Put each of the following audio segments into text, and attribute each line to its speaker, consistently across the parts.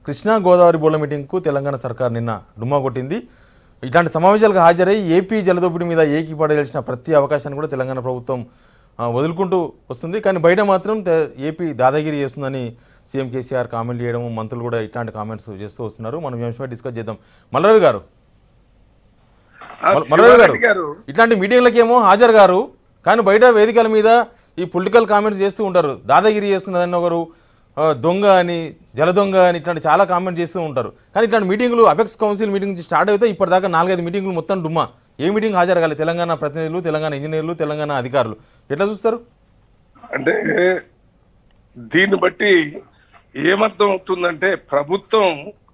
Speaker 1: కృష్ణా గోదావరి బోర్డుల మీటింగ్కు తెలంగాణ సర్కార్ నిన్న డుమ్మా కొట్టింది ఇట్లాంటి సమావేశాలకు హాజరై ఏపీ జలదోపిడి మీద ఏకీపడేయాల్సిన ప్రతి అవకాశాన్ని కూడా తెలంగాణ ప్రభుత్వం ఆ, వదులుకుంటూ వస్తుంది కానీ బయట మాత్రం తె- ఏపీ దాదాగిరి చేస్తుందని సీఎం కేసీఆర్ కామెంట్ చేయడం మంత్రులు కూడా ఇట్లాంటి కామెంట్స్ చేస్తూ వస్తున్నారు మనం ఈ అంశంపై డిస్కస్ చేద్దాం మల్లారావు గారు
Speaker 2: ఆ
Speaker 1: మల్- మల్లారావు
Speaker 2: శివారెడ్డి
Speaker 1: గారు
Speaker 2: గారు
Speaker 1: ఇట్లాంటి మీటింగ్లకేమో హాజరు గారు కానీ బయట వేదికల మీద ఈ పొలిటికల్ కామెంట్స్ చేస్తూ ఉంటారు దాదాగిరి చేస్తున్నదని ఒకరు ఆ, దొంగ అని జల దొంగ అని ఇట్లాంటి చాలా కామెంట్ చేస్తూ ఉంటారు కానీ ఇట్లాంటి మీటింగ్లు అపెక్స్ కౌన్సిల్ మీటింగ్ నుంచి స్టార్ట్ అయితే ఇప్పటిదాకా నాలుగైదు మీటింగ్లు మొత్తం డుమ్మా ఏ మీటింగ్ హాజరు కాలేదు తెలంగాణ ప్రతినిధులు తెలంగాణ ఇంజనీర్లు తెలంగాణ అధికారులు ఎట్లా చూస్తారు
Speaker 2: అంటే దీన్ని బట్టి ఏమర్థం అవుతుందంటే ప్రభుత్వం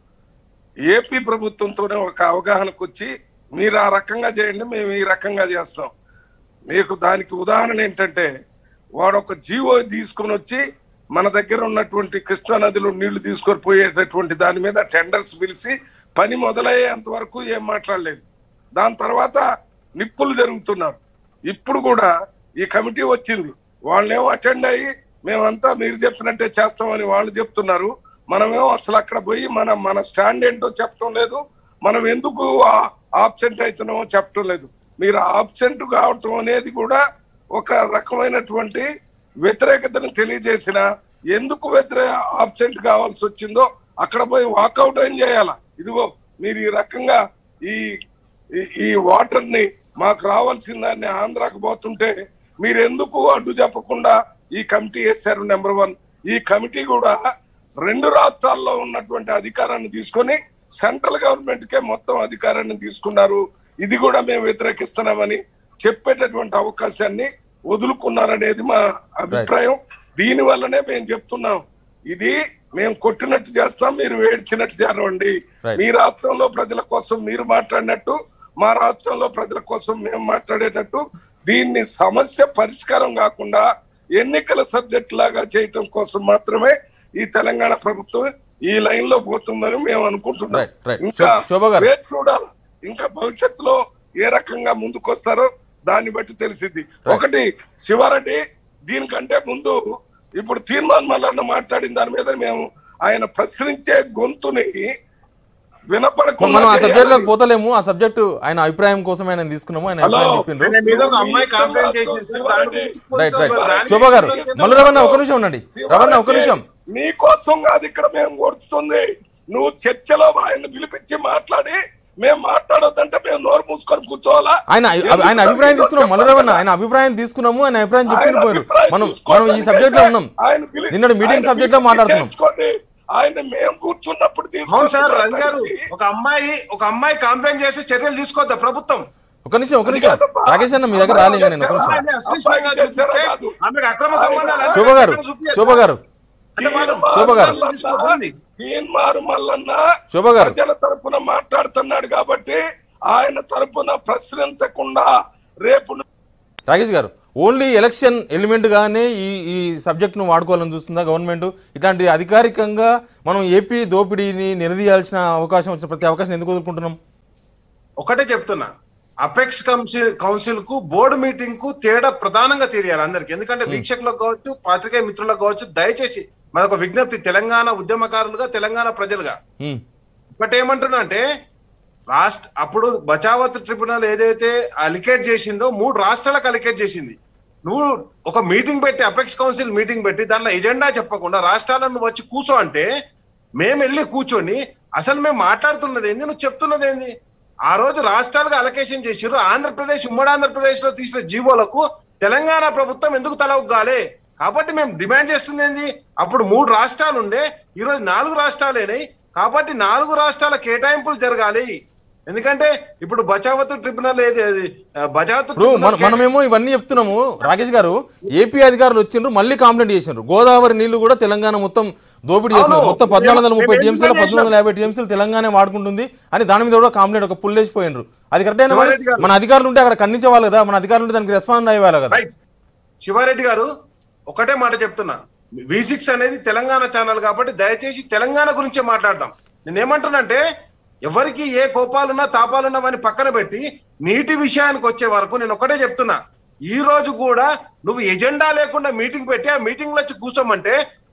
Speaker 2: ఏపీ ప్రభుత్వంతోనే ఒక అవగాహనకు వచ్చి మీరు ఆ రకంగా చేయండి మేము ఈ రకంగా చేస్తాం మీకు దానికి ఉదాహరణ ఏంటంటే వాడు ఒక జీవో తీసుకొని వచ్చి మన దగ్గర ఉన్నటువంటి కృష్ణా నదిలో నీళ్లు తీసుకొని పోయేటటువంటి దాని మీద టెండర్స్ పిలిచి పని మొదలయ్యేంత వరకు ఏం మాట్లాడలేదు దాని తర్వాత నిప్పులు జరుగుతున్నారు ఇప్పుడు కూడా ఈ కమిటీ వచ్చింది వాళ్ళేమో అటెండ్ అయ్యి మేమంతా మీరు చెప్పినట్టే చేస్తామని వాళ్ళు చెప్తున్నారు మనమేమో అసలు అక్కడ పోయి మన మన స్టాండ్ ఏంటో చెప్పడం లేదు మనం ఎందుకు ఆబ్సెంట్ అవుతున్నామో చెప్పడం లేదు మీరు ఆబ్సెంట్ కావటం అనేది కూడా ఒక రకమైనటువంటి వ్యతిరేకతను తెలియజేసిన ఎందుకు వ్యతిరేక ఆబ్సెంట్ కావాల్సి వచ్చిందో అక్కడ పోయి వాకౌట్ ఏం చేయాలా ఇదిగో మీరు ఈ రకంగా ఈ ఈ- ఈ వాటర్ ని మాకు రావాల్సిన దాన్ని ఆంధ్రాకు పోతుంటే మీరు ఎందుకు అడ్డు చెప్పకుండా ఈ కమిటీ వేశారు నెంబర్ వన్ ఈ కమిటీ కూడా రెండు రాష్ట్రాల్లో ఉన్నటువంటి అధికారాన్ని తీసుకొని సెంట్రల్ గవర్నమెంట్ కే మొత్తం అధికారాన్ని తీసుకున్నారు ఇది కూడా మేము వ్యతిరేకిస్తున్నామని చెప్పేటటువంటి అవకాశాన్ని వదులుకున్నారనేది మా అభిప్రాయం దీని వల్లనే మేము చెప్తున్నాం ఇది మేము కొట్టినట్టు చేస్తాం మీరు ఏడ్చినట్టు చేరండి
Speaker 1: Right.
Speaker 2: మీ రాష్ట్రంలో ప్రజల కోసం మీరు మాట్లాడినట్టు మా రాష్ట్రంలో ప్రజల కోసం మేము మాట్లాడేటట్టు దీన్ని సమస్య పరిష్కారం కాకుండా ఎన్నికల సబ్జెక్ట్ లాగా చేయటం కోసం మాత్రమే ఈ తెలంగాణ ప్రభుత్వం ఈ లైన్ లో పోతుందని మేము అనుకుంటున్నాం
Speaker 1: Right, right.
Speaker 2: ఇంకా
Speaker 1: శో- శోభ గారు.
Speaker 2: వేచి చూడాలి ఇంకా భవిష్యత్తులో ఏ రకంగా ముందుకొస్తారో దాన్ని బట్టి తెలిసింది ఒకటి శివారెడ్డి దీనికంటే ముందు ఇప్పుడు తీర్మాన్ మల్లన్న మాట్లాడిన దాని మీద మేము ఆయన ప్రశ్నించే గొంతుని వినపడకుండా
Speaker 1: మనం ఆ సబ్జెక్ట్ లోకి
Speaker 2: చేయాలని-
Speaker 1: పోతలేము ఆ సబ్జెక్ట్ ఆయన అభిప్రాయం కోసమే ఆయన తీసుకున్నాము ఆయన
Speaker 2: హలో.
Speaker 1: అభిప్రాయం చెప్పిండ్రు
Speaker 3: ఆయన మీద ఒక అమ్మాయి
Speaker 2: మీ ఇష్టం
Speaker 3: కంప్లైంట్
Speaker 2: రాదు,
Speaker 3: చేసింది
Speaker 2: శివారెడ్డి.
Speaker 1: రైట్ రైట్
Speaker 3: దానికి
Speaker 1: శోభ గారు
Speaker 3: మీరు
Speaker 1: మల్లు రవణ ఒక నిమిషం ఉండండి రవణ ఒక నిమిషం
Speaker 2: నీ కోసం కాదు ఇక్కడ మేము కొడుతుంది నువ్వు చర్చలో ఆయన పిలిపించి మాట్లాడి మేము మాట్లాడొద్దంటే మేము నోరు మూసుకొని కూర్చోవాలా
Speaker 1: ఆయన ఆయన అభిప్రాయం తీసుకున్నాం మల్లు రవణ ఆయన అభిప్రాయం తీసుకున్నాము ఆయన అభిప్రాయం చెప్పి
Speaker 2: ఆయన
Speaker 1: పోయారు
Speaker 2: అభిప్రాయం
Speaker 1: మనం
Speaker 2: చూసుకోవడానికి
Speaker 1: మనం ఈ సబ్జెక్ట్ లో ఉన్నాం
Speaker 2: ఆయన పిలి-
Speaker 1: నిన్నటి మీటింగ్
Speaker 2: ఆయన
Speaker 1: సబ్జెక్ట్ లో
Speaker 2: పిలిపించి
Speaker 1: మాట్లాడుతున్నాం
Speaker 2: చేసుకోండి. ఆయన మేము కూర్చున్నప్పుడు
Speaker 3: అవును
Speaker 2: తీసుకొని
Speaker 3: సార్ రవి గారు
Speaker 2: మాట్లాడించి,
Speaker 3: ఒక అమ్మాయి ఒక అమ్మాయి కంప్లైంట్ చేసి చర్యలు తీసుకోవద్దా ప్రభుత్వం
Speaker 1: ఒక నిమిషం ఒక నిమిషం రాకేష్ అన్న మీ దగ్గర రాలేదు నేను ఒక నిమిషం
Speaker 3: అమ్మాయిని అశ్లీలంగా చూపిస్తే ఆమెకు అక్రమ సంబంధాలు
Speaker 1: శోభ గారు శోభ గారు
Speaker 3: అంటే వాళ్ళు
Speaker 1: శోభ గారు.
Speaker 3: తీసుకోవాలి.
Speaker 2: తీన్మారు మల్లన్న
Speaker 1: శోభ గారు.
Speaker 2: ప్రజల తరపున మాట్లాడుతున్నాడు కాబట్టి ఆయన తరపున ప్రశ్నించకుండా రేపు
Speaker 1: రాకేష్ గారు ఓన్లీ ఎలక్షన్ ఎలిమెంట్ గానే ఈ ఈ సబ్జెక్ట్ ను వాడుకోవాలని చూస్తుందా గవర్నమెంట్ ఇట్లాంటి అధికారికంగా మనం ఏపీ దోపిడీని నిలదీయాల్సిన అవకాశం వచ్చిన ప్రతి అవకాశం ఎందుకు వదులుకుంటున్నాం
Speaker 3: ఒకటే చెప్తున్నా అపెక్స్ కౌన్సిల్ కౌన్సిల్ కు బోర్డు మీటింగ్ కు తేడా ప్రధానంగా తెలియాలి అందరికి ఎందుకంటే వీక్షకులకు కావచ్చు పాత్రికేయ మిత్రులకు కావచ్చు దయచేసి మాదొక విజ్ఞప్తి తెలంగాణ ఉద్యమకారులుగా తెలంగాణ ప్రజలుగా
Speaker 1: ఉమ్,
Speaker 3: ఒకటి ఏమంటున్నా అంటే రాష్ట్ర అప్పుడు బచావత్ ట్రిబ్యునల్ ఏదైతే అలికేట్ చేసిందో మూడు రాష్ట్రాలకు అలికేట్ చేసింది నువ్వు ఒక మీటింగ్ పెట్టి అపెక్స్ కౌన్సిల్ మీటింగ్ పెట్టి దాంట్లో ఎజెండా చెప్పకుండా రాష్ట్రాలను వచ్చి కూర్చో అంటే మేము వెళ్ళి కూర్చొని అసలు మేము మాట్లాడుతున్నది ఏంది నువ్వు చెప్తున్నది ఏంది ఆ రోజు రాష్ట్రాలుగా అలకేషన్ చేసిర్రు ఆంధ్రప్రదేశ్ ఉమ్మడి ఆంధ్రప్రదేశ్ లో తీసిన జీవోలకు తెలంగాణ ప్రభుత్వం ఎందుకు తల ఉగ్గాలి కాబట్టి మేము డిమాండ్ చేస్తుంది ఏంది అప్పుడు మూడు రాష్ట్రాలు ఉండే ఈ రోజు నాలుగు రాష్ట్రాలేనాయి కాబట్టి నాలుగు రాష్ట్రాల కేటాయింపులు జరగాలి ఎందుకంటే ఇప్పుడు బచావత్ ట్రిబ్యునల్ ఏది అది, ఆ, బచావత్
Speaker 1: ఇప్పుడు మన
Speaker 3: ట్రిబ్యునల్
Speaker 1: మనమేమో ఇవన్నీ చెప్తున్నాము రాకేష్ గారు ఏపీ అధికారులు వచ్చిండ్రు మళ్ళీ కంప్లైంట్ చేసిండ్రు గోదావరి నీళ్లు కూడా తెలంగాణ మొత్తం దోపిడీ చేస్తున్నారు
Speaker 3: అవును.
Speaker 1: మొత్తం పద్నాలుగు వందల ముప్పై
Speaker 3: మేము
Speaker 1: టీఎంసీలో
Speaker 3: మేము
Speaker 1: పద్నాలుగు వందల యాభై టీఎంసీలు తెలంగాణ వాడుకుంటుంది అని దాని మీద కూడా కంప్లైంట్ ఒక పుల్లేసిపోయినరు అది కరెక్ట్ అయినా మరి?
Speaker 3: శివారెడ్డి గారు.
Speaker 1: మన అధికారులు ఉంటే అక్కడ ఖండించేవాళ్ళు కదా మన అధికారులు ఉంటే దానికి రెస్పాండ్ అయ్యేవాళ్ళు కదా
Speaker 3: రైట్ శివారెడ్డి గారు ఒకటే మాట చెప్తున్నా వి సిక్స్ అనేది తెలంగాణ ఛానల్ కాబట్టి దయచేసి తెలంగాణ గురించే మాట్లాడదాం నేను ఏమంటున్నానంటే ఎవరికి ఏ కోపాలున్నా తాపాలున్నామని పక్కన పెట్టి నీటి విషయానికి వచ్చే వరకు నేను ఒకటే చెప్తున్నా ఈ రోజు కూడా నువ్వు ఎజెండా లేకుండా మీటింగ్ పెట్టి ఆ మీటింగ్ లో వచ్చి కూర్చోమంటే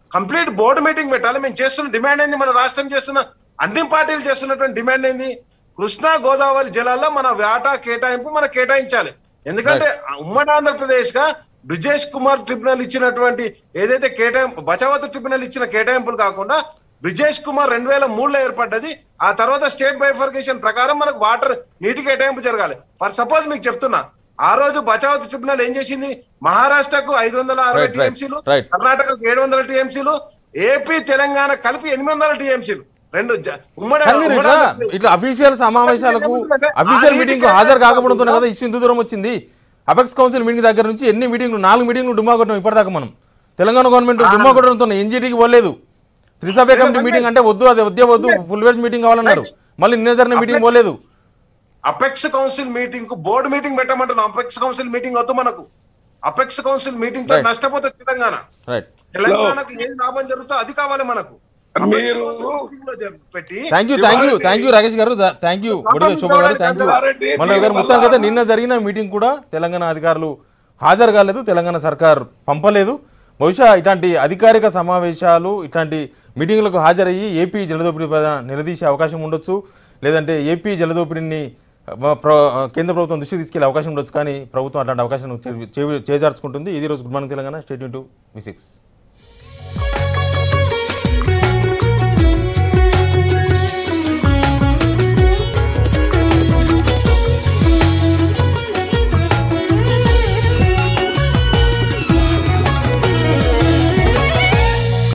Speaker 3: కంప్లీట్ బోర్డు మీటింగ్ పెట్టాలి మేము చేస్తున్న డిమాండ్ ఏంది మన రాష్ట్రం చేస్తున్న అన్ని పార్టీలు చేస్తున్నటువంటి డిమాండ్ ఏంది కృష్ణా గోదావరి జలాల్లో మన వాటా కేటాయింపు మనం కేటాయించాలి ఎందుకంటే ఉమ్మడి ఆంధ్రప్రదేశ్ గా బ్రిజేష్ కుమార్ ట్రిబ్యునల్ ఇచ్చినటువంటి ఏదైతే కేటాయింపు బచావత్ ట్రిబ్యునల్ ఇచ్చిన కేటాయింపులు కాకుండా బ్రిజేష్ కుమార్ రెండు వేల మూడులో ఏర్పడ్డది ఆ తర్వాత స్టేట్ బైఫర్కేషన్ ప్రకారం మనకు వాటర్ నీటి కేటాయింపు జరగాలి ఫర్ సపోజ్ మీకు చెప్తున్నా ఆ రోజు బచావత్ ట్రిబ్యునల్ ఏం చేసింది మహారాష్ట్రకు ఐదు వందల అరవై
Speaker 1: Right, right,
Speaker 3: టీఎంసీలు
Speaker 1: right.
Speaker 3: కర్ణాటకకు ఏడు వందల టీఎంసీలు ఏపీ తెలంగాణ కలిపి ఎనిమిది వందల టీఎంసీలు రెండు జ- ఉమ్మడి
Speaker 1: కానీ మీరు
Speaker 3: ఉమ్మడి
Speaker 1: ఇట్లా
Speaker 3: ఆంధ్రప్రదేశ్.
Speaker 1: ఇట్లా అఫీషియల్ సమావేశాలకు
Speaker 3: ఆ
Speaker 1: అఫీషియల్
Speaker 3: నీటి
Speaker 1: మీటింగ్ హాజరు
Speaker 3: కేటాయింపు
Speaker 1: కాకపోవడంతో కదా ఇష్యూ ఇంత దూరం వచ్చింది అపెక్స్ కౌన్సిల్ మీటింగ్ దగ్గర నుంచి ఎన్ని మీటింగ్లు నాలుగు మీటింగ్లు డుమ్మా కొట్టడం ఇప్పటిదాకా మనం తెలంగాణ గవర్నమెంట్ డుమ్మా కొట్టడంతో ఎన్జీటీకి పోలేదు త్రిసభ్య కమిటీ మీటింగ్ అంటే వద్దు అది వద్దే వద్దు ఫుల్ వేజ్ మీటింగ్ కావాలన్నారు మళ్ళీ నిన్న జరిగిన మీటింగ్ పోలేదు
Speaker 3: అపెక్స్ కౌన్సిల్ మీటింగ్ కు బోర్డు మీటింగ్ పెట్టమంటున్నాం అపెక్స్ కౌన్సిల్ మీటింగ్ వద్దు మనకు అపెక్స్ కౌన్సిల్ మీటింగ్ తో
Speaker 1: Right.
Speaker 3: నష్టపోతుంది తెలంగాణ
Speaker 1: రైట్
Speaker 3: తెలంగాణకు ఏం లాభం జరుగుతుందో అది కావాలి మనకు
Speaker 2: మీరు
Speaker 3: మీటింగ్ లో జ- పెట్టి
Speaker 1: thank you thank you thank you Rakesh garu thank you బొడిగ శోభ గారు థ్యాంక్ యూ
Speaker 2: కామారెడ్డి
Speaker 1: మళ్ళీ గారు మొత్తానికి అయితే నిన్న జరిగిన మీటింగ్ కూడా తెలంగాణ అధికారులు హాజరు కాలేదు తెలంగాణ సర్కార్ పంపలేదు బహుశా ఇట్లాంటి అధికారిక సమావేశాలు ఇట్లాంటి మీటింగ్లకు హాజరయ్యి ఏపీ జలదోపిడీ పైన నిలదీసే అవకాశం ఉండొచ్చు లేదంటే ఏపీ జలదోపిడిని ఆ, ప్ర- కేంద్ర ప్రభుత్వం దృష్టికి తీసుకెళ్లే అవకాశం ఉండొచ్చు కానీ ప్రభుత్వం అట్లాంటి అవకాశం చే- చే- చేజార్చుకుంటుంది ఇది రోజు గుడ్ మార్నింగ్ తెలంగాణ స్టేట్ టు వి సిక్స్